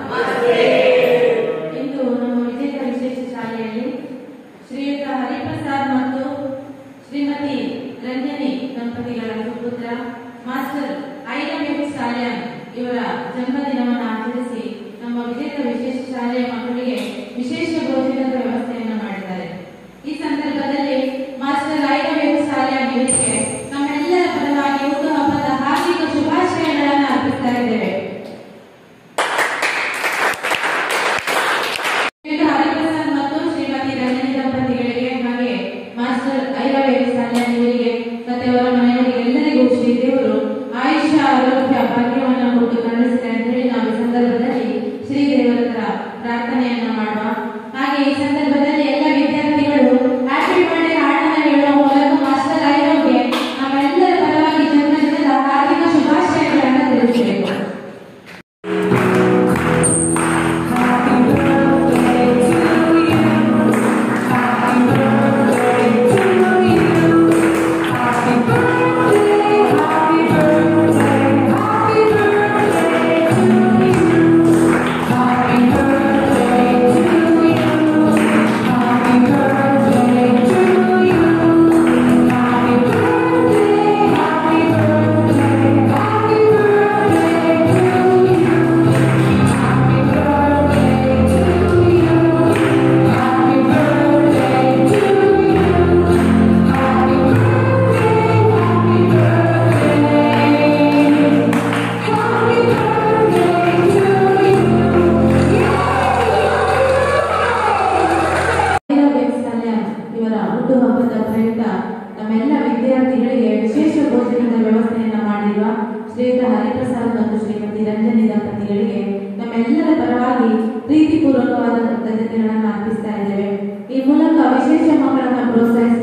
ಇಂದು ನಮ್ಮ ವಿಜೇತ ವಿಶೇಷ ಶಾಲೆಯಲ್ಲಿ ಶ್ರೀಯುತ ಹರಿಪ್ರಸಾದ್ ಮತ್ತು ಶ್ರೀಮತಿ ರಂಜನಿ ದಂಪತಿಗಳ ಸುಪುತ್ರ ಮಾಸ್ಟರ್ ಐರನ್ ಶಾಲೆಯ ಇವರ ಜನ್ಮದಿನವನ್ನು ಆಚರಿಸಿ ನಮ್ಮ ವಿಜೇತ ವಿಶೇಷ ಶಾಲೆಯ ಮಕ್ಕಳಿಗೆ ವಿಶೇಷ ಭೋಜನದ ವ್ಯವಸ್ಥೆಯನ್ನು ಮಾಡಿದ್ದಾರೆ ಈ ಸಂದರ್ಭದಲ್ಲಿ ಮಾಸ್ಟರ್ ಐರನ್ ಶಾಲೆಯ ಇವರಿಗೆ ನಮ್ಮೆಲ್ಲರ ಪರವಾಗಿ ಹುಟ್ಟುಹಬ್ಬದ ಹಾರ್ದಿಕ ಶುಭಾಶಯಗಳನ್ನು ಅರ್ಪಿಸ್ತಾ ಇದ್ದೇವೆ ಶ್ರೀಯುತ ಹರಿಪ್ರಸಾದ್ ಮತ್ತು ಶ್ರೀಮತಿ ರಂಜನಿ ದಂಪತಿಗಳಿಗೆ ಹಾಗೆ ಮಾಸ್ಟರ್ ಐರವೇರಿ ಸಾಲ್ಯಾನಿಯವರಿಗೆ ಮತ್ತೆ ಅವರ ಮನೆಯವರಿಗೆ ಎಲ್ಲರಿಗೂ ಶ್ರೀ ದೇವರು ಆಯುಷ್ಯ ಆರೋಗ್ಯ ಭಾಗ್ಯವನ್ನು ಕೊಟ್ಟು ಕರುಣಿಸಿದೆ ಅಂತ ಹೇಳಿ ನಾವು ಈ ಸಂದರ್ಭದಲ್ಲಿ ಶ್ರೀ ದೇವರ ಹತ್ರ ಪ್ರಾರ್ಥನೆಯನ್ನ ಮಾಡುವ ಹಾಗೆ ಈ ಸಂದರ್ಭದಲ್ಲಿ ಎಲ್ಲ ವಿದ್ಯಾರ್ಥಿಗಳು ಹ್ಯಾಪಿ ಬರ್ಡೇ ಹಾಡನ್ನ ಹೇಳುವ ಮೂಲಕ ಮಾಸ್ಟರ್ ಐರವ್ಗೆ ನಮ್ಮೆಲ್ಲರ ಪರವಾಗಿ ಜನ್ಮದಿನದ ಹಾರ್ದಿಕ ಶುಭಾಶಯಗಳನ್ನು ತಿಳಿಸಬೇಕು ಐರವೇತ್ಸಲ್ಯ ಇವರ ಹುಟ್ಟುಹಬ್ಬದ ಪ್ರಯುಕ್ತ ನಮ್ಮೆಲ್ಲ ವಿದ್ಯಾರ್ಥಿಗಳಿಗೆ ವಿಶೇಷ ಭೋಜನದ ವ್ಯವಸ್ಥೆಯನ್ನ ಮಾಡಿರುವ ಶ್ರೀಯುತ ಹರಿಪ್ರಸಾದ್ ಮತ್ತು ಶ್ರೀಮತಿ ರಂಜನಿ ದಂಪತಿಗಳಿಗೆ ನಮ್ಮೆಲ್ಲರ ಪರವಾಗಿ ಪ್ರೀತಿಪೂರ್ವಕವಾದ ಕೃತಜ್ಞತೆಗಳನ್ನು ಅರ್ಪಿಸ್ತಾ ಇದ್ದೇವೆ ಈ ಮೂಲಕ ವಿಶೇಷ ಮಕ್ಕಳನ್ನು ಪ್ರೋತ್ಸಾಹಿಸಿ